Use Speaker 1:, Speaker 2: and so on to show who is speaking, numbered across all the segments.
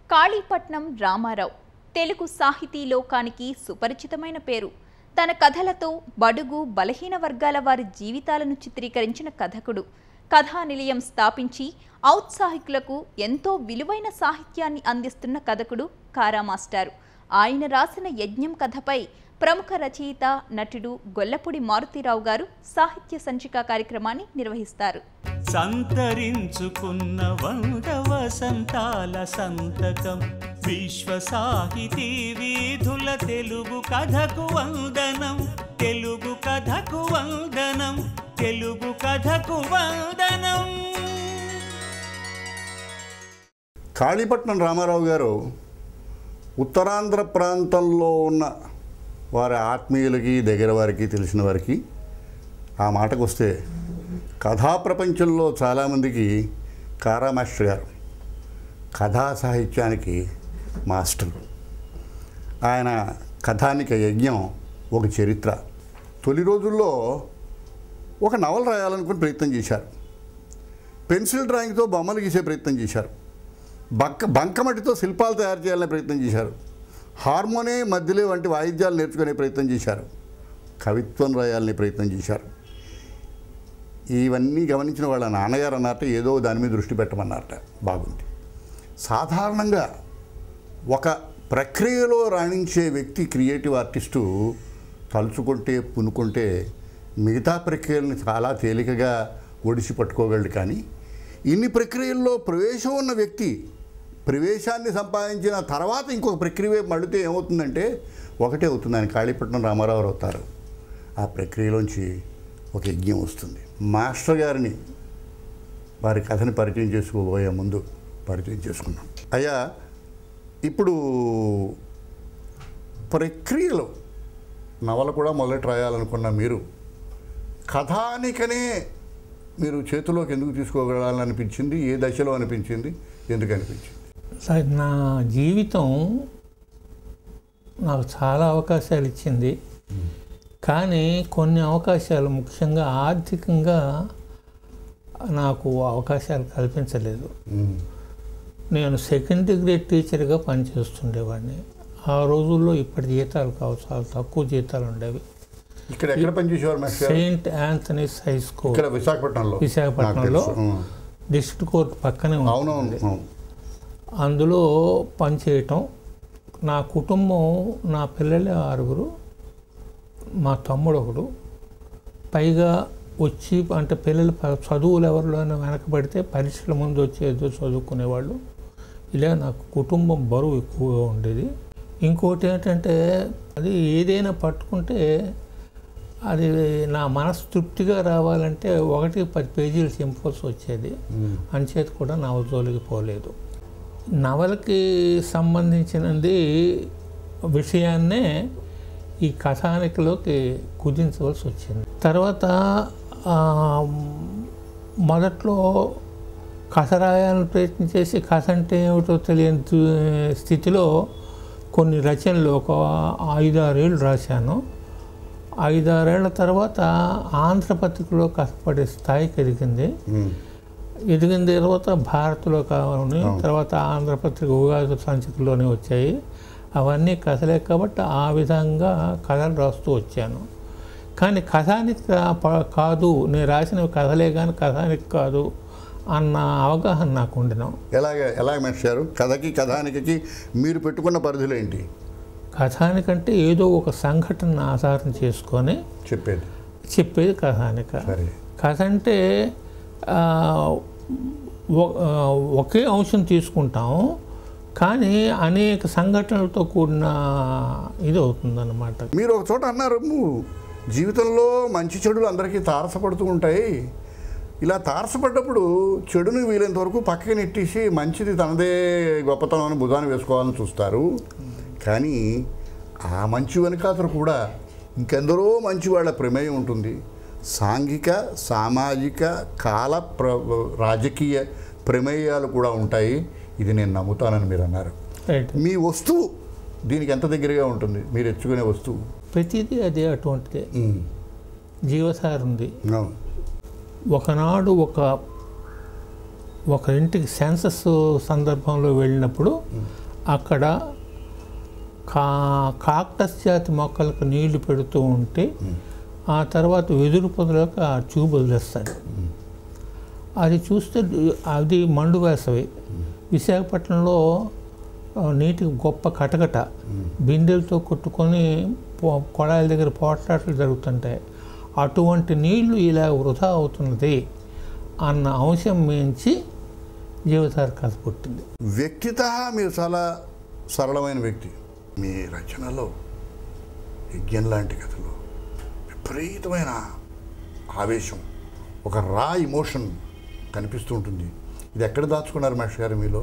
Speaker 1: కాళీపట్నం రామారావు తెలుగు సాహితీ లోకానికి సుపరిచితమైన పేరు తన కథలతో బడుగు బలహీన వర్గాల వారి జీవితాలను చిత్రీకరించిన కథకుడు కథానిలయం స్థాపించి ఔత్సాహికులకు ఎంతో విలువైన సాహిత్యాన్ని అందిస్తున్న కథకుడు కారా మాస్టారు ఆయన రాసిన యజ్ఞం కథపై ప్రముఖ రచయిత నటుడు గొల్లపూడి మారుతీరావు గారు సాహిత్య సంచిక కార్యక్రమాన్ని నిర్వహిస్తారు
Speaker 2: సంతరించుకున్న వంద వసంతాల సంతకం విశ్వ సాహితీ వీధుల తెలుగు కథకు వందనం తెలుగు కథకు వందనం తెలుగు కథకు వందనం
Speaker 3: కాళీపట్నం రామారావు గారు ఉత్తరాంధ్ర ప్రాంతంలో ఉన్న వారి ఆత్మీయులకి దగ్గర వారికి తెలిసిన వారికి ఆ మాటకు వస్తే కథా ప్రపంచంలో చాలామందికి కారా మాస్టర్ గారు కథా సాహిత్యానికి మాస్టర్ ఆయన కథానిక యజ్ఞం ఒక చరిత్ర తొలి రోజుల్లో ఒక నవల రాయాలనుకుని ప్రయత్నం చేశారు పెన్సిల్ డ్రాయింగ్తో బొమ్మలు గీసే ప్రయత్నం చేశారు బక్క బంకమట్టితో శిల్పాలు తయారు చేయాలనే ప్రయత్నం చేశారు హార్మోనే మధ్యలే వంటి వాయిద్యాలు నేర్చుకునే ప్రయత్నం చేశారు కవిత్వం రాయాలనే ప్రయత్నం చేశారు ఇవన్నీ గమనించిన వాళ్ళ నాన్నగారు అన్నట్టు ఏదో దాని మీద దృష్టి పెట్టమన్నారట బాగుంది సాధారణంగా ఒక ప్రక్రియలో రాణించే వ్యక్తి క్రియేటివ్ ఆర్టిస్టు తలుచుకుంటే పునుకుంటే మిగతా ప్రక్రియలను చాలా తేలికగా ఒడిసి పట్టుకోగలడు కానీ ఇన్ని ప్రక్రియల్లో ప్రవేశం ఉన్న వ్యక్తి ప్రవేశాన్ని సంపాదించిన తర్వాత ఇంకొక ప్రక్రియ వైపు మళ్ళితే ఏమవుతుందంటే ఒకటే అవుతుంది ఆయన కాళీపట్నం రామారావు అవుతారు ఆ ప్రక్రియలోంచి ఒక యజ్ఞం వస్తుంది మాస్టర్ గారిని వారి కథని పరిచయం చేసుకోబోయే ముందు పరిచయం చేసుకున్నాం అయ్యా ఇప్పుడు ప్రక్రియలో నవల కూడా మొదలెట్ రాయాలనుకున్న మీరు కథానికనే మీరు చేతిలోకి ఎందుకు తీసుకోగలని అనిపించింది ఏ దశలో అనిపించింది ఎందుకు అనిపించింది
Speaker 4: సార్ నా జీవితం నాకు చాలా అవకాశాలు ఇచ్చింది కానీ కొన్ని అవకాశాలు ముఖ్యంగా ఆర్థికంగా నాకు అవకాశాలు కల్పించలేదు నేను సెకండ్ గ్రేడ్ టీచర్గా పనిచేస్తుండేవాడిని ఆ రోజుల్లో ఇప్పటి జీతాలు కావు చాలా తక్కువ జీతాలు ఉండేవి
Speaker 3: ఇక్కడ ఎక్కడ పనిచేసేవారు మాస్టర్ గారు?
Speaker 4: సెయింట్ యాంథనీస్ హై స్కూల్
Speaker 3: ఇక్కడ విశాఖపట్నంలో
Speaker 4: విశాఖపట్నంలో
Speaker 3: నాకు తెలుసు. ఉం.
Speaker 4: డిస్ట్రిక్ట్ కోర్ట్ పక్కనే ఉంది
Speaker 3: అవునవును అవును.
Speaker 4: అందులో పనిచేయటం నా కుటుంబం నా పిల్లలే ఆరుగురు మా తమ్ముడు ఒకడు పైగా వచ్చి అంటే పిల్లలు ప- చదువులు ఎవరిలోనే వెనకబడితే పరీక్షల ముందు వచ్చి ఏదో చదువుకునేవాళ్ళు ఇలా నాకు కుటుంబం బరువు ఎక్కువగా ఉండేది ఇంకోటి ఏంటంటే అది ఏదైనా పట్టుకుంటే అది నా మనసు తృప్తిగా రావాలంటే ఒకటి పది పేజీలు చింపాల్సి వచ్చేది అంచేత కూడా నవల జోలికి పోలేదు నవలకి సంబంధించినది విషయాన్నే ఈ కథానికలోకి కుదించవలసి వచ్చింది తర్వాత ఆ, మొదట్లో కథ రాయాలని ప్రయత్నం చేసి కథ అంటే ఏమిటో తెలియని దు- స్థితిలో కొన్ని రచనలు ఒక ఐదారేళ్ళు రాశాను ఐదారేళ్ల తర్వాత ఆంధ్రపత్రికలో కష్టపడే స్థాయికి ఎదిగింది
Speaker 3: ఉం.
Speaker 4: ఎదిగిన తర్వాత భారత్లో కావాలి తర్వాత ఆంధ్రపత్రిక ఉగాది సంచికలోనే వచ్చాయి అవన్నీ కథలే కాబట్టి ఆ విధంగా కథలు రాస్తూ వచ్చాను కానీ కథానికి కా- ప- కాదు నేను రాసినవి కథలే కానీ కథానికి కాదు అన్న అవగాహన నాకు ఉండిన
Speaker 3: ఎలాగ ఎలాగ మాస్టారు కథకి కథానికకి మీరు పెట్టుకున్న పరిధులు ఏంటి
Speaker 4: కథానికంటే ఏదో ఒక సంఘటన ఆధారం చేసుకొని
Speaker 3: చెప్పేది
Speaker 4: చెప్పేది కథానిక
Speaker 3: సరే
Speaker 4: కథ అంటే ఆ, ఒ- ఆ, ఒకే అంశం తీసుకుంటాం కానీ అనేక సంఘటనలతో కూడిన ఇది అవుతుందన్నమాట
Speaker 3: మీరు ఒక చోట అన్నారు "ము, జీవితంలో మంచి చెడులు అందరికీ తారసపడుతూ ఉంటాయి ఇలా తారసపడ్డప్పుడు చెడుని వీలైనంత వరకు పక్కకి నెట్టేసి మంచిది తనదే గొప్పతనం అని భుజాన్ని వేసుకోవాలని చూస్తారు కానీ ఆ మంచి వెనకాతలు కూడా ఇంకెందరో మంచి వాళ్ళ ప్రమేయం ఉంటుంది సాంఘిక సామాజిక కాల ప్ర రాజకీయ ప్రమేయాలు కూడా ఉంటాయి ఇది నేను నమ్ముతానని మీరు అన్నారు
Speaker 4: రైట్
Speaker 3: మీ వస్తువు దీనికి ఎంత దగ్గరగా ఉంటుంది మీరు ఎచ్చుకునే వస్తువు
Speaker 4: ప్రతిదీ అదే అటువంటిదే జీవసార ఉంది
Speaker 3: అవును
Speaker 4: ఒకనాడు ఒక ఒక ఇంటికి సెన్సస్ సందర్భంలో వెళ్ళినప్పుడు అక్కడ కా కాక్టస్ జాతి మొక్కలకు నీళ్లు పెడుతూ ఉంటే ఆ తర్వాత వెదురు పొదలకు ఆ ట్యూబ్ వదిలేస్తాడు అది చూస్తే అది మండు వేసవి విశాఖపట్నంలో ఆ, నీటికి గొప్ప కటకట బిందెలతో కొట్టుకొని పో- కొళాయిల దగ్గర పోట్లాటలు జరుగుతుంటాయి అటువంటి నీళ్లు ఇలా వృధా అవుతున్నది అన్న అంశం మించి జీవితాల కథ పుట్టింది
Speaker 3: వ్యక్తిత మీరు చాలా సరళమైన వ్యక్తి మీ రచనలో యజ్ఞం లాంటి కథలు విపరీతమైన ఆవేశం ఒక రా ఇమోషన్ కనిపిస్తూ ఉంటుంది ఇది ఎక్కడ దాచుకున్నారు మహేష్ గారు మీలో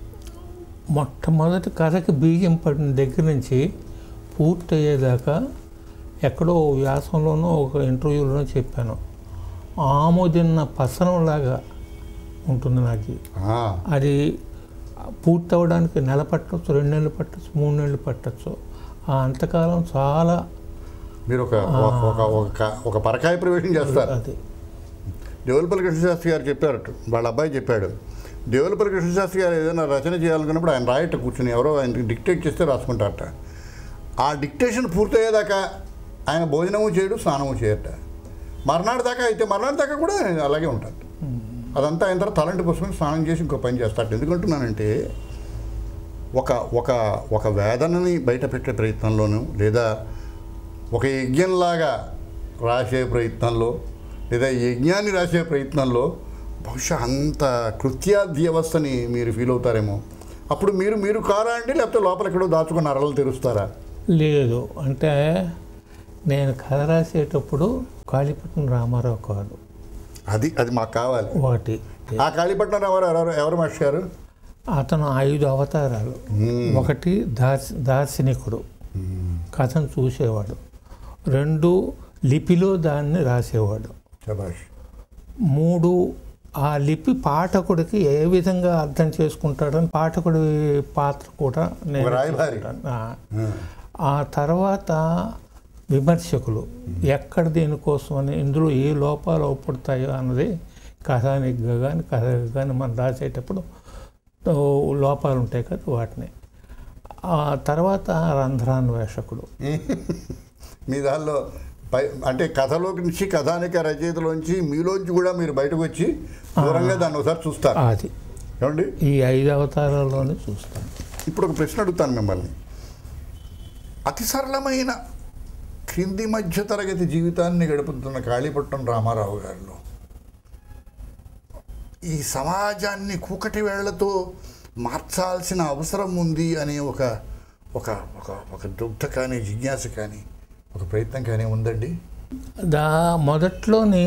Speaker 4: మొట్టమొదటి కథకి బీజం పడిన దగ్గర నుంచి పూర్తయ్యేదాకా ఎక్కడో వ్యాసంలోనో ఒక ఇంటర్వ్యూలోనో చెప్పాను ఆమోదిన్న పసరంలాగా ఉంటుంది నాకు
Speaker 3: ఆ,
Speaker 4: అది పూర్తి అవ్వడానికి నెల పట్టచ్చు రెండు నెలలు పట్టచ్చు మూడు నెలలు పట్టచ్చు ఆ అంతకాలం చాలా
Speaker 3: మీరు ఒక ఒక- ఒక ఒక ఒక పరకాయ ప్రవేశం చేస్తారు
Speaker 4: అది
Speaker 3: దేవులపల్లి కృష్ణశాస్త్రి గారు చెప్పారు వాళ్ళ అబ్బాయి చెప్పాడు దేవులపల్లి కృష్ణశాస్త్రి గారు ఏదైనా రచన చేయాలనుకున్నప్పుడు ఆయన రాయట కూర్చుని ఎవరో ఆయనకి డిక్టేట్ చేస్తే రాసుకుంటారట ఆ డిక్టేషన్ పూర్తయ్యేదాకా ఆయన భోజనము చేయడు స్నానము చేయట మర్నాడు దాకా అయితే మర్నాడు దాకా కూడా ఆయన అలాగే ఉంటాడు అదంతా అయిన తర్వాత తలంటి పుస్తకం స్నానం చేసి ఇంకో పని చేస్తాడు ఎందుకంటున్నానంటే ఒక ఒక ఒక వేదనని బయట పెట్టే ప్రయత్నంలోనూ లేదా ఒక యజ్ఞంలాగా రాసే ప్రయత్నంలో లేదా యజ్ఞాన్ని రాసే ప్రయత్నంలో బహుశా అంత కృత్యాధ్యవస్థని మీరు ఫీల్ అవుతారేమో అప్పుడు మీరు మీరు కారా అండి లేకపోతే లోపల ఎక్కడో దాచుకున్న అరలు తెరుస్తారా
Speaker 4: లేదు అంటే నేను కథ రాసేటప్పుడు కాళీపట్నం రామారావు కాదు
Speaker 3: అది అది మాకు కావాలి
Speaker 4: ఒకటి
Speaker 3: ఆ కాళీపట్నం ఎవరు ఎవరు ఎవరు మాస్టర్ గారు
Speaker 4: అతను ఐదు అవతారాలు ఒకటి దార్శ దార్శనికుడు కథను చూసేవాడు రెండు లిపిలో దాన్ని రాసేవాడు
Speaker 3: శభాష్
Speaker 4: మూడు ఆ లిపి పాఠకుడికి ఏ విధంగా అర్థం చేసుకుంటాడని పాఠకుడి పాత్ర కూడా నేను
Speaker 3: ఒక రాయబారి.
Speaker 4: తీసుకుంటాను. ఆ. ఆ తర్వాత విమర్శకులు ఎక్కడ దీనికోసం అని ఇందులో ఏ లోపాలు అవపడతాయో అన్నది కథానిగ్గా కానీ కథ కానీ మనం రాసేటప్పుడు ఓ లోపాలు ఉంటాయి కదా వాటిని ఆ తర్వాత రంధ్రాన్వేషకుడు
Speaker 3: మీ దానిలో పై అంటే కథలోకి నుంచి కథానిక రచయితలోంచి మీలోంచి కూడా మీరు బయటకు వచ్చి దూరంగా దాన్ని ఒకసారి చూస్తారు
Speaker 4: అది
Speaker 3: ఏమండి
Speaker 4: ఈ ఐదు అవతారాల్లోనే చూస్తాను
Speaker 3: ఇప్పుడు ఒక ప్రశ్న అడుగుతాను మిమ్మల్ని అతి సరళమైన క్రింది మధ్య తరగతి జీవితాన్ని గడుపుతున్న కాళీపట్నం రామారావు గారిలో ఈ సమాజాన్ని కూకటి వేళ్లతో మార్చాల్సిన అవసరం ఉంది అనే ఒక ఒక ఒక ఒక దుగ్ధ కానీ జిజ్ఞాస కానీ ఒక ప్రయత్నం కానీ ఉందండి
Speaker 4: దా మొదట్లోని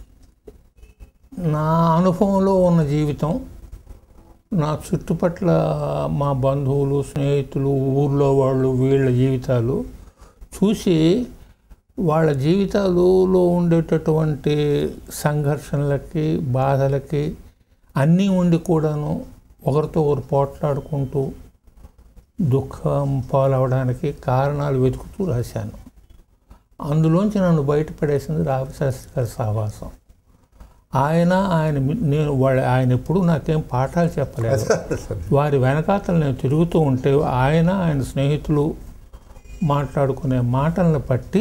Speaker 4: నా అనుభవంలో ఉన్న జీవితం నా చుట్టుపట్ల మా బంధువులు స్నేహితులు ఊర్లో వాళ్ళు వీళ్ళ జీవితాలు చూసి వాళ్ళ జీవితాలలో ఉండేటటువంటి సంఘర్షణలకి బాధలకి అన్నీ ఉండి కూడాను ఒకరితో ఒకరు పోట్లాడుకుంటూ దుఃఖం పాలవడానికి కారణాలు వెతుకుతూ రాశాను అందులోంచి నన్ను బయటపడేసింది రామశాస్త్రి గారి సావాసం ఆయన ఆయన మి- నేను వాళ్ళ ఆయన ఎప్పుడూ నాకేం పాఠాలు చెప్పలేదు వారి వెనకాతలు నేను తిరుగుతూ ఉంటే ఆయన ఆయన స్నేహితులు మాట్లాడుకునే మాటలను బట్టి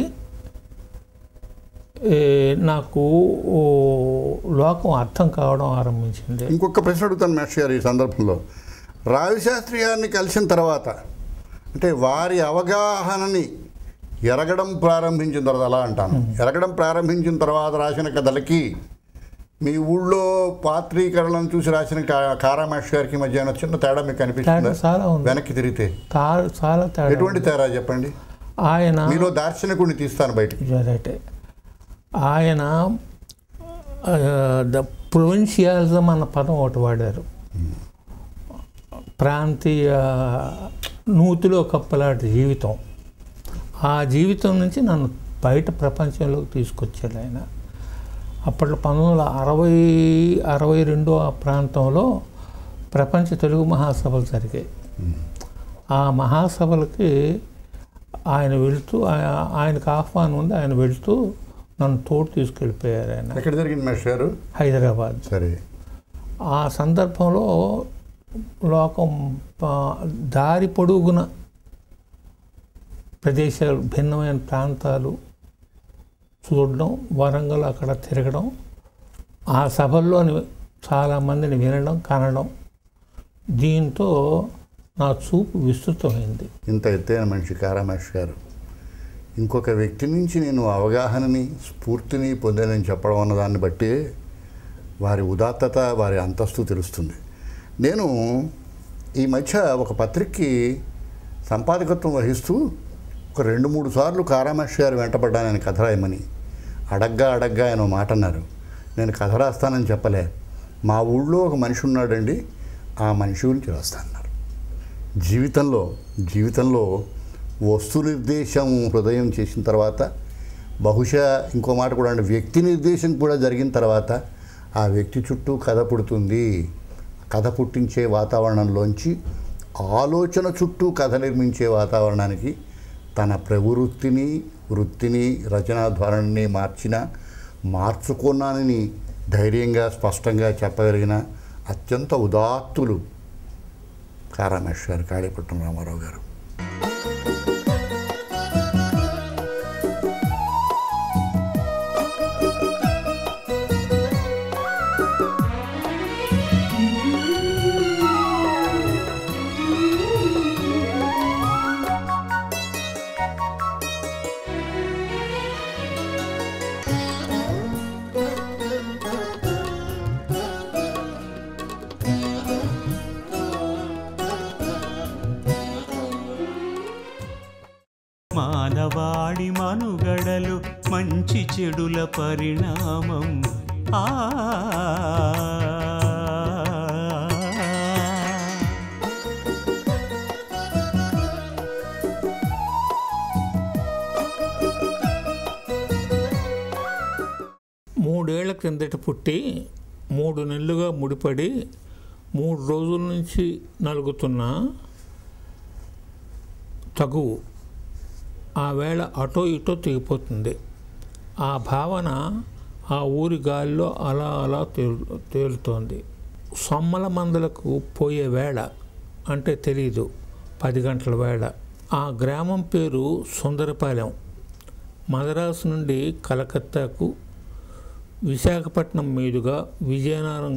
Speaker 4: ఏ, నాకు ఓ లోకం అర్థం కావడం ఆరంభించింది
Speaker 3: ఇంకొక ప్రశ్న అడుగుతాను మేష్ గారు ఈ సందర్భంలో రావిశాస్త్రి గారిని కలిసిన తర్వాత అంటే వారి అవగాహనని ఎరగడం ప్రారంభించిన తర్వాత అలా అంటాను ఎరగడం ప్రారంభించిన తర్వాత రాసిన కథలకి మీ ఊళ్ళో పాత్రీకరణను చూసి రాసిన కా- కారా మేష్ గారికి మధ్య ఏమైనా చిన్న తేడా మీకు
Speaker 4: తేడా
Speaker 3: కనిపిస్తుందా
Speaker 4: చాలా ఉంది
Speaker 3: వెనక్కి తిరిగితే
Speaker 4: తా- చాలా తేడా
Speaker 3: ఎటువంటి తేడా చెప్పండి
Speaker 4: ఆయన
Speaker 3: మీలో దార్శనికుడిని తీస్తాను బయటికి
Speaker 4: రైటే ఆయన ద ప్రొవిన్షియాలిజం అన్న పదం ఒకటి వాడారు ప్రాంతీయ నూతిలో కప్పలాంటి జీవితం ఆ జీవితం నుంచి నన్ను బయట ప్రపంచంలోకి తీసుకొచ్చాడు ఆయన అప్పట్లో పంతొమ్మిది వందల అరవై అరవై రెండో ఆ ప్రాంతంలో ప్రపంచ తెలుగు మహాసభలు జరిగాయి ఆ మహాసభలకి ఆయన వెళుతూ ఆ- ఆయనకు ఆహ్వానం ఉంది ఆయన వెళుతూ నన్ను తోడు తీసుకెళ్ళిపోయారు ఆయన
Speaker 3: ఎక్కడ జరిగింది మేష్ గారు
Speaker 4: హైదరాబాద్
Speaker 3: సరే
Speaker 4: ఆ సందర్భంలో లోకం ఆ, దారి పొడుగున ప్రదేశాలు భిన్నమైన ప్రాంతాలు చూడడం వరంగల్ అక్కడ తిరగడం ఆ సభల్లోని చాలామందిని వినడం కనడం దీంతో నా చూపు విస్తృతమైంది
Speaker 3: ఇంత ఎత్తైన మనిషి కారామేష్ గారు ఇంకొక వ్యక్తి నుంచి నేను అవగాహనని స్ఫూర్తిని పొందానని చెప్పడం అన్న దాన్ని బట్టి వారి ఉదాత్తత వారి అంతస్తు తెలుస్తుంది నేను ఈ మధ్య ఒక పత్రికకి సంపాదకత్వం వహిస్తూ ఒక రెండు మూడు సార్లు కారామేష్ గారు వెంటపడ్డాను ఆయన కథ రాయమని అడగ్గా అడగ్గా ఆయన ఓ మాట అన్నారు నేను కథ రాస్తానని చెప్పలే మా ఊళ్ళో ఒక మనిషి ఉన్నాడండి ఆ మనిషి గురించి రాస్తానన్నారు జీవితంలో జీవితంలో వస్తు నిర్దేశం హృదయం చేసిన తర్వాత బహుశా ఇంకో మాట కూడా అంటే వ్యక్తి నిర్దేశం కూడా జరిగిన తర్వాత ఆ వ్యక్తి చుట్టూ కథ పుడుతుంది కథ పుట్టించే వాతావరణంలోంచి ఆలోచన చుట్టూ కథ నిర్మించే వాతావరణానికి తన ప్రవృత్తిని వృత్తిని రచనా ధోరణిని మార్చిన మార్చుకున్నానని ధైర్యంగా స్పష్టంగా చెప్పగలిగిన అత్యంత ఉదాత్తులు కారామేష్ గారు కాళీపట్నం రామారావు గారు
Speaker 2: మానవాడి మనుగడలు మంచి చెడుల పరిణామం ఆ
Speaker 4: మూడేళ్ల క్రిందట పుట్టి మూడు నెలలుగా ముడిపడి మూడు రోజుల నుంచి నలుగుతున్న తగువు ఆ వేళ అటో ఇటో తెగిపోతుంది ఆ భావన ఆ ఊరి గాలిలో అలా అలా తేలు తేలుతోంది సొమ్మల మందులకు పోయే వేళ అంటే తెలీదు పది గంటల వేళ ఆ గ్రామం పేరు సుందరపాలెం మద్రాసు నుండి కలకత్తాకు విశాఖపట్నం మీదుగా విజయనగరం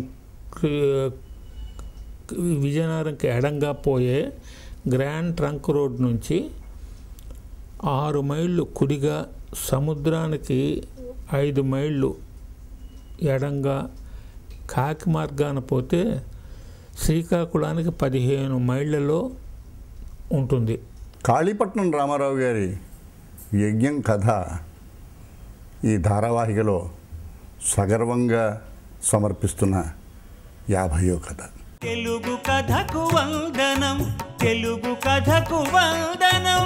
Speaker 4: విజయనగరంకి ఎడంగా పోయే గ్రాండ్ ట్రంక్ రోడ్ నుంచి ఆరు మైళ్ళు కుడిగా సముద్రానికి ఐదు మైళ్ళు ఎడంగా కాకి మార్గాన పోతే శ్రీకాకుళానికి పదిహేను మైళ్ళలో ఉంటుంది
Speaker 3: కాళీపట్నం రామారావు గారి యజ్ఞం కథ ఈ ధారావాహికలో సగర్వంగా సమర్పిస్తున్న యాభయో కథ
Speaker 2: తెలుగు కథకు వందనం తెలుగు కథకు వందనం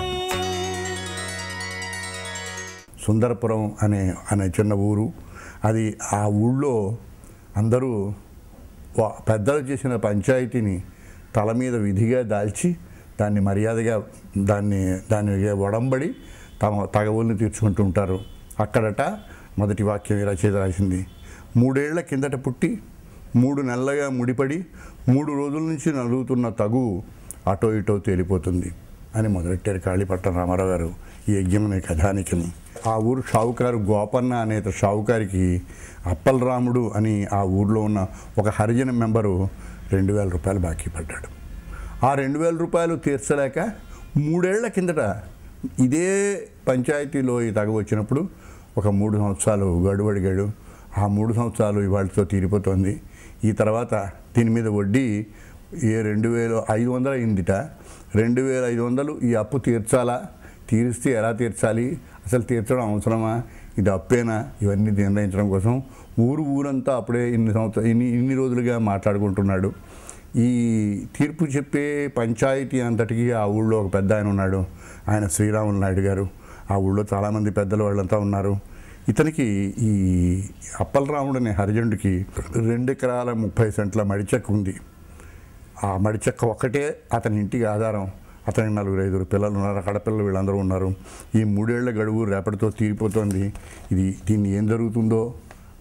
Speaker 3: సుందరపురం అనే అనే చిన్న ఊరు అది ఆ ఊళ్ళో అందరూ వా- పెద్దలు చేసిన పంచాయతీని తల మీద విధిగా దాల్చి దాన్ని మర్యాదగా దాన్ని దాన్ని ఒడంబడి తమ తగవుల్ని తీర్చుకుంటూ ఉంటారు అక్కడట మొదటి వాక్యం ఈ రచయిత రాసింది మూడేళ్ల కిందట పుట్టి మూడు నెలలుగా ముడిపడి మూడు రోజుల నుంచి నలుగుతున్న తగు అటో ఇటో తేలిపోతుంది అని మొదలెట్టారు కాళీపట్నం రామారావు గారు ఈ యజ్ఞం అనే కథానికని ఆ ఊరు షావుకారు గోపన్న అనే షావుకారికి అప్పలరాముడు అని ఆ ఊర్లో ఉన్న ఒక హరిజన మెంబరు రెండు వేల రూపాయలు బాకీ పడ్డాడు ఆ రెండు వేల రూపాయలు తీర్చలేక మూడేళ్ల కిందట ఇదే పంచాయతీలో ఈ తగ వచ్చినప్పుడు ఒక మూడు సంవత్సరాలు గడువు అడిగాడు ఆ మూడు సంవత్సరాలు ఇవాళతో తీరిపోతుంది ఈ తర్వాత దీని మీద వడ్డీ ఏ రెండు వేలు ఐదు వందలు అయిందిట రెండు వేల ఐదు వందలు ఈ అప్పు తీర్చాలా తీరిస్తే ఎలా తీర్చాలి అసలు తీర్చడం అవసరమా ఇది అప్పేనా ఇవన్నీ నిర్ణయించడం కోసం ఊరు ఊరంతా అప్పుడే ఇన్ని సంవత్సరాలు ఇన్ని ఇన్ని రోజులుగా మాట్లాడుకుంటున్నాడు ఈ తీర్పు చెప్పే పంచాయతీ అంతటికి ఆ ఊళ్ళో ఒక పెద్ద ఆయన ఉన్నాడు ఆయన శ్రీరాములు నాయుడు గారు ఆ ఊళ్ళో చాలామంది పెద్దలు వాళ్ళంతా ఉన్నారు ఇతనికి ఈ అప్పలరాముడు అనే హరిజనుడికి రెండు ఎకరాల ముప్పై సెంట్ల మడిచెక్క ఉంది ఆ మడిచెక్క ఒక్కటే అతని ఇంటికి ఆధారం అతనికి నలుగురు ఐదుగురు పిల్లలు ఉన్నారు ఆడపిల్లలు వీళ్ళందరూ ఉన్నారు ఈ మూడేళ్ల గడువు రేపటితో తీరిపోతుంది ఇది దీన్ని ఏం జరుగుతుందో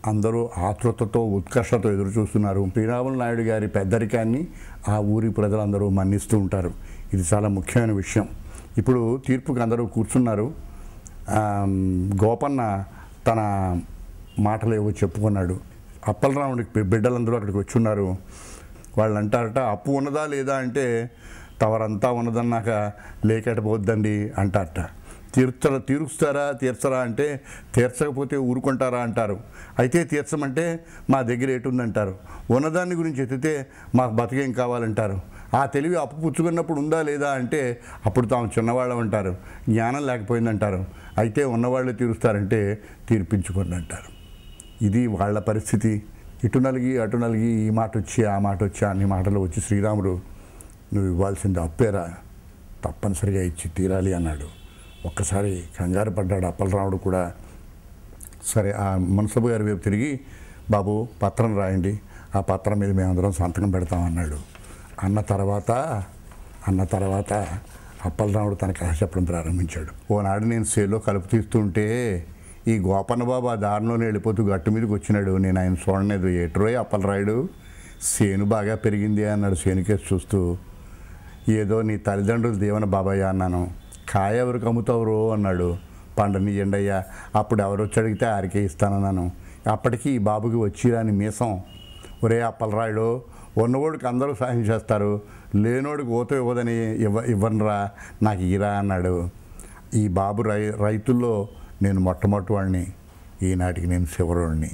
Speaker 3: అందరూ ఆతృతతో ఉత్కర్షతో ఎదురు చూస్తున్నారు శ్రీరాములు నాయుడు గారి పెద్దరికాన్ని ఆ ఊరి ప్రజలందరూ మన్నిస్తూ ఉంటారు ఇది చాలా ముఖ్యమైన విషయం ఇప్పుడు తీర్పుకి అందరూ కూర్చున్నారు ఆమ్, గోపన్న తన మాటలు ఏవో చెప్పుకున్నాడు అప్పలరాముడికి బిడ్డలందరూ అక్కడికి వచ్చున్నారు వాళ్ళు అంటారట అప్పు ఉన్నదా లేదా అంటే తవరంతా ఉన్నదన్నాక లేకటపోద్దండి అంటారట తీర్చరా తీరుస్తారా తీర్చరా అంటే తీర్చకపోతే ఊరుకుంటారా అంటారు అయితే తీర్చమంటే మా దగ్గర ఏటుందంటారు ఉన్నదాన్ని గురించి ఎత్తితే మాకు బతికేం కావాలంటారు ఆ తెలివి అప్పు పుచ్చుకున్నప్పుడు ఉందా లేదా అంటే అప్పుడు తాము చిన్నవాళ్ళం అంటారు జ్ఞానం లేకపోయిందంటారు అయితే ఉన్నవాళ్ళే తీరుస్తారంటే తీర్పించుకోండి అంటారు ఇది వాళ్ళ పరిస్థితి ఇటు నలిగి అటు నలిగి ఈ మాట వచ్చి ఆ మాట వచ్చి అన్ని మాటలు వచ్చి శ్రీరాముడు నువ్వు ఇవ్వాల్సింది అప్పేరా తప్పనిసరిగా ఇచ్చి తీరాలి అన్నాడు ఒక్కసారి కంగారు పడ్డాడు అప్పలరాముడు కూడా సరే ఆ మున్సబు గారి వైపు తిరిగి బాబు పత్రం రాయండి ఆ పత్రం మీద మేమందరం సంతకం పెడతామన్నాడు అన్న తర్వాత అన్న తర్వాత అప్పలరాముడు తన కథ చెప్పడం ప్రారంభించాడు ఓనాడు నేను సేలో కలుపు తీస్తుంటే ఈ గోపన్న బాబు ఆ దారిలోనే వెళ్ళిపోతూ గట్టు మీదకి వచ్చినాడు నేను ఆయన చూడలేదు ఏట్రోయ్ అప్పలరాయుడు సేను బాగా పెరిగింది అన్నాడు సేనుకేసి చూస్తూ ఏదో నీ తల్లిదండ్రులు దేవన బాబాయ్ అన్నాను కాయ ఎవరికి అమ్ముతావురో అన్నాడు పండని ఎండయ్యా అప్పుడు ఎవరు వచ్చి అడిగితే ఆరికే ఇస్తానన్నాను అప్పటికి ఈ బాబుకి వచ్చిరాని మీసం ఒరే అప్పలరాయుడు ఉన్నవాడికి అందరూ సాయం చేస్తారు లేనోడికి ఓత ఇవ్వదని ఇవ్వ ఇవ్వనురా నాకు ఈరా అన్నాడు ఈ బాబు రై రైతుల్లో నేను మొట్టమొదటి వాడిని ఈనాటికి నేను శివరుణ్ణి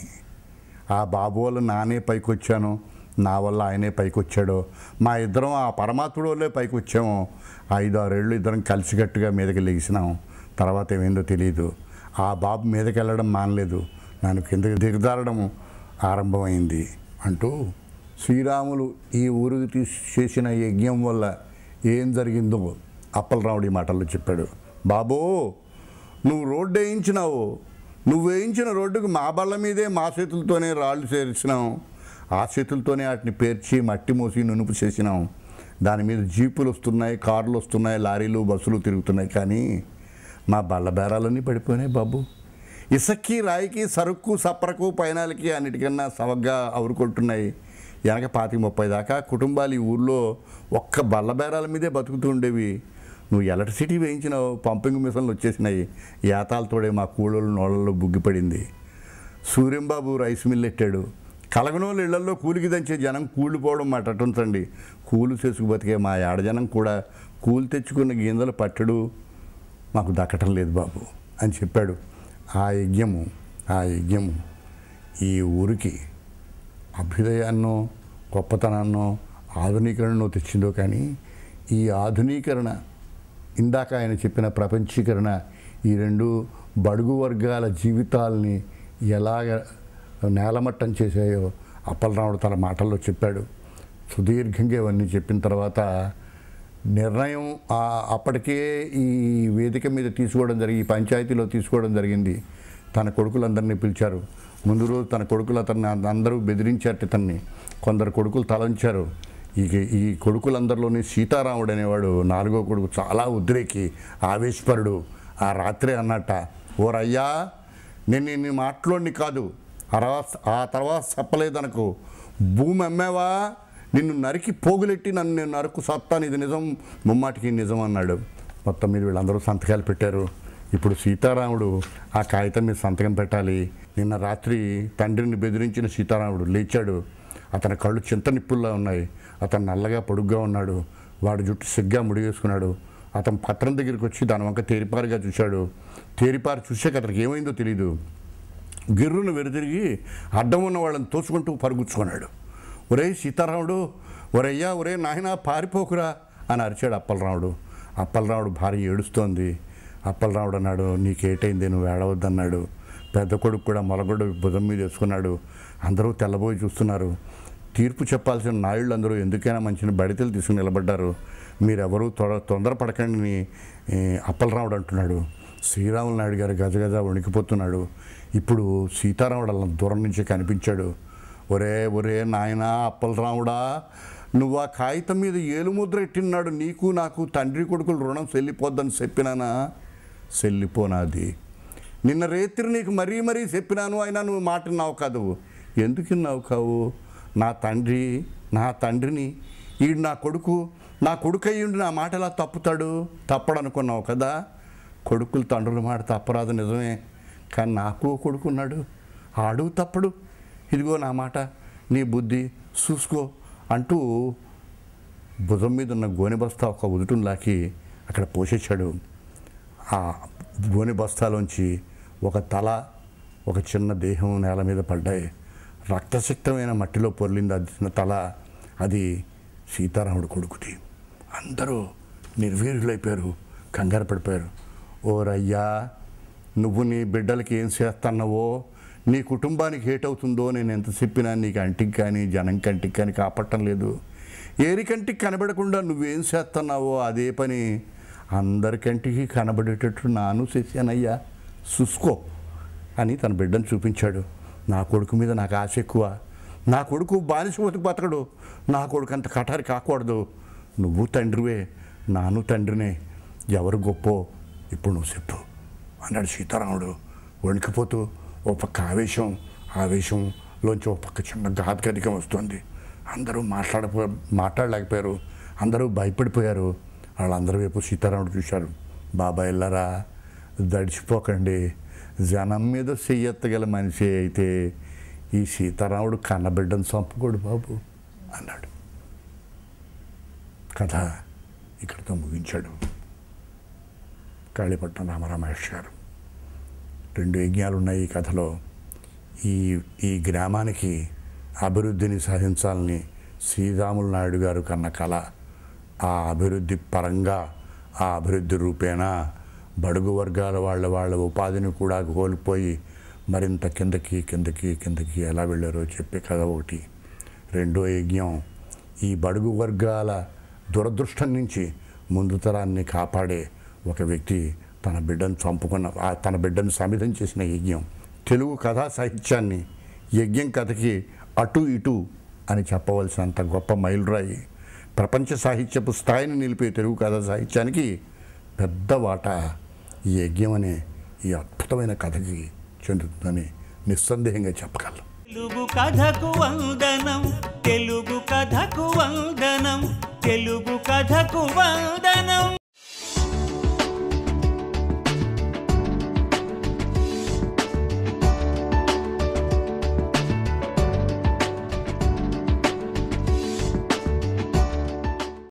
Speaker 3: ఆ బాబు వల్ల నానే పైకి వచ్చాను నా వల్ల ఆయనే పైకి వచ్చాడు మా ఇద్దరం ఆ పరమాత్ముడు వల్లే పైకి వచ్చాము ఐదు ఆరేళ్ళు ఇద్దరం కలిసికట్టుగా మీదకి లెగిసినాం తర్వాత ఏమైందో తెలియదు ఆ బాబు మీదకి వెళ్ళడం మానలేదు నన్ను కిందకి దిగదారడం ఆరంభమైంది అంటూ శ్రీరాములు ఈ ఊరికి తీసి చేసిన యజ్ఞం వల్ల ఏం జరిగిందో అప్పలరాముడు ఈ మాటల్లో చెప్పాడు బాబూ నువ్వు రోడ్డు వేయించినావు నువ్వు వేయించిన రోడ్డుకు మా బళ్ళ మీదే మా చేతులతోనే రాళ్ళు చేర్చినాం ఆ చేతులతోనే వాటిని పేర్చి మట్టి మోసి నునుపు చేసినాం దాని మీద జీపులు వస్తున్నాయి కార్లు వస్తున్నాయి లారీలు బస్సులు తిరుగుతున్నాయి కానీ మా బళ్ళ బేరాలన్నీ పడిపోయినాయి బాబు ఇసక్కి రాయికి సరుక్కు సప్పరకు పైనాలకి అన్నిటికన్నా సవగ్గా అవురుకుంటున్నాయి వెనక పాతిక ముప్పై దాకా కుటుంబాలు ఈ ఊర్లో ఒక్క బల్ల బేరాల మీదే బతుకుతూ ఉండేవి నువ్వు ఎలక్ట్రిసిటీ వేయించినావు పంపింగ్ మిషన్లు వచ్చేసినాయి ఏతాలతోడే మా కూలోళ్ళు నోళ్ళల్లో బుగ్గిపడింది సూర్యంబాబు రైస్ మిల్ ఎట్టాడు కలగనోళ్ళు ఇళ్లలో కూలికి దంచే జనం కూలిపోవడం మాట అటుంచండి కూలి చేసుకు బతికే మా ఏడజనం కూడా కూలి తెచ్చుకున్న గింజలు పట్టడు మాకు దక్కటం లేదు బాబు అని చెప్పాడు ఆ యజ్ఞము ఆ యజ్ఞము ఈ ఊరికి అభ్యుదయాన్నో గొప్పతనాన్నో ఆధునీకరణను తెచ్చిందో కానీ ఈ ఆధునీకరణ ఇందాక ఆయన చెప్పిన ప్రపంచీకరణ ఈ రెండు బడుగు వర్గాల జీవితాల్ని ఎలాగ నేలమట్టం చేశాయో అప్పలరాముడు తన మాటల్లో చెప్పాడు సుదీర్ఘంగా ఇవన్నీ చెప్పిన తర్వాత నిర్ణయం ఆ- అప్పటికే ఈ వేదిక మీద తీసుకోవడం జరిగి ఈ పంచాయతీలో తీసుకోవడం జరిగింది తన కొడుకులందరినీ పిలిచారు ముందు రోజు తన కొడుకులు అతన్ని అందరూ బెదిరించారు ఇతన్ని కొందరు కొడుకులు తలంచారు ఈ ఈ కొడుకులందరిలోని సీతారాముడు అనేవాడు నాలుగో కొడుకు చాలా ఉద్రేకి ఆవేశపరుడు ఆ రాత్రే అన్నట్ట ఓరయ్యా నేను నిన్ను మాటలోని కాదు అరవా ఆ తర్వాత చెప్పలేదనకు భూమి అమ్మావా నిన్ను నరికి పోగులెట్టి నన్ను నేను నరుకు సత్తాను ఇది నిజం ముమ్మాటికి నిజం అన్నాడు మొత్తం మీద వీళ్ళందరూ సంతకాలు పెట్టారు ఇప్పుడు సీతారాముడు ఆ కాగితం మీద సంతకం పెట్టాలి నిన్న రాత్రి తండ్రిని బెదిరించిన సీతారాముడు లేచాడు అతని కళ్ళు చింత నిప్పుల్లా ఉన్నాయి అతను నల్లగా పొడుగ్గా ఉన్నాడు వాడి జుట్టు సిగ్గా ముడిగేసుకున్నాడు అతను పత్రం దగ్గరికి వచ్చి దాని వంక తేరిపారుగా చూశాడు తేరిపారు చూసాక అతనికి ఏమైందో తెలియదు గిర్రును వెనుతిరిగి అడ్డం ఉన్న వాళ్ళని తోసుకుంటూ పరుగుచ్చుకున్నాడు ఒరే సీతారాముడు ఒరయ్యా ఒరే నాయనా పారిపోకురా అని అరిచాడు అప్పలరాముడు అప్పలరాముడు భార్య ఏడుస్తోంది అప్పలరాముడు అన్నాడు నీకేటైంది నువ్వు ఏడవద్దన్నాడు పెద్ద కొడుకు కూడా మొలగొడ్డ భుజం మీద వేసుకున్నాడు అందరూ తెల్లబోయి చూస్తున్నారు తీర్పు చెప్పాల్సిన నాయుళ్ళు అందరూ ఎందుకైనా మంచిన బడితలు తీసుకుని నిలబడ్డారు మీరెవరూ తొడ తొందరపడకండి అని, ఏ, అప్పలరాముడు అంటున్నాడు శ్రీరాములు నాయుడు గారు గజగజ వణికిపోతున్నాడు ఇప్పుడు సీతారాముడు అలా దూరం నుంచి కనిపించాడు ఒరే ఒరే నాయనా అప్పలరాముడా నువ్వు ఆ కాగితం మీద ఏలుముద్ర ఎట్టినాడు నీకు నాకు తండ్రి కొడుకులు రుణం చెల్లిపోద్దని చెప్పినానా చెల్లిపోనాది నిన్న రేత్రి నీకు మరీ మరీ చెప్పినాను అయినా నువ్వు మాట విన్నావు కాదు ఎందుకు విన్నావు కావు నా తండ్రి నా తండ్రిని ఈడు నా కొడుకు నా కొడుకు అయ్యుండి నా మాట ఎలా తప్పుతాడు తప్పడు అనుకున్నావు కదా కొడుకులు తండ్రుల మాట తప్పరాదు నిజమే కానీ నాకు ఓ కొడుకున్నాడు ఆడు తప్పడు ఇదిగో నా మాట నీ బుద్ధి చూసుకో అంటూ భుజం మీద ఉన్న గోనె బస్తా ఒక ఉదుటును లాకి అక్కడ పోషించాడు ఆ గోనె బస్తాలోంచి ఒక తల ఒక చిన్న దేహం నేల మీద పడ్డాయి రక్తసిక్తమైన మట్టిలో పొర్లింది అది చిన్న తల అది సీతారాముడు కొడుకుది అందరూ నిర్వీర్యులైపోయారు కంగారు పడిపోయారు ఓరయ్యా నువ్వు నీ బిడ్డలకి ఏం చేస్తున్నావో నీ కుటుంబానికి ఏటవుతుందో నేను ఎంత చెప్పినా నీకు అంటికి కానీ జనం కంటికి కానీ కాపట్టం లేదు ఏరికంటికి కనబడకుండా నువ్వేం చేస్తున్నావో అదే పని అందరికంటికి కనబడేటట్టు నాను చేశానయ్యా చూసుకో అని తన బిడ్డను చూపించాడు నా కొడుకు మీద నాకు ఆశ ఎక్కువ నా కొడుకు బానిస బతుకు బతకడు నా కొడుకు అంత కటారి కాకూడదు నువ్వు తండ్రివే నాను తండ్రినే ఎవరు గొప్పో ఇప్పుడు నువ్వు చెప్పు అన్నాడు సీతారాముడు వణికిపోతూ ఓ పక్క ఆవేశం ఆవేశంలోంచి ఓ పక్క చిన్న ఘాతకరికం వస్తుంది అందరూ మాట్లాడపో మాట్లాడలేకపోయారు అందరూ భయపడిపోయారు వాళ్ళందరి వైపు సీతారాముడు చూశారు బాబా ఎల్లరా దడిచిపోకండి జనం మీద చెయ్యెత్తగల మనిషి అయితే ఈ సీతారాముడు కన్నబిడ్డను చంపుకోడు బాబు అన్నాడు కథ ఇక్కడితో ముగించాడు కాళీపట్నం రామరామేష్ గారు రెండు యజ్ఞాలు ఉన్నాయి ఈ కథలో ఈ ఈ గ్రామానికి అభివృద్ధిని సాధించాలని శ్రీరాములు నాయుడు గారు కన్న కళ ఆ అభివృద్ధి పరంగా ఆ అభివృద్ధి రూపేణా బడుగు వర్గాల వాళ్ళ వాళ్ళ ఉపాధిని కూడా కోల్పోయి మరింత కిందకి కిందకి కిందకి ఎలా వెళ్ళారో చెప్పే కథ ఒకటి రెండో యజ్ఞం ఈ బడుగు వర్గాల దురదృష్టం నుంచి ముందు తరాన్ని కాపాడే ఒక వ్యక్తి తన బిడ్డను చంపుకున్న ఆ తన బిడ్డను సమిధం చేసిన యజ్ఞం తెలుగు కథా సాహిత్యాన్ని యజ్ఞం కథకి అటు ఇటు అని చెప్పవలసినంత గొప్ప మైలురాయి ప్రపంచ సాహిత్యపు స్థాయిని నిలిపే తెలుగు కథా సాహిత్యానికి పెద్ద వాటా ఈ యజ్ఞం అనే ఈ అద్భుతమైన కథకి చెందుతుందని నిస్సందేహంగా చెప్పగలం
Speaker 2: తెలుగు కథకు వందనం తెలుగు కథకు వందనం తెలుగు కథకు వందనం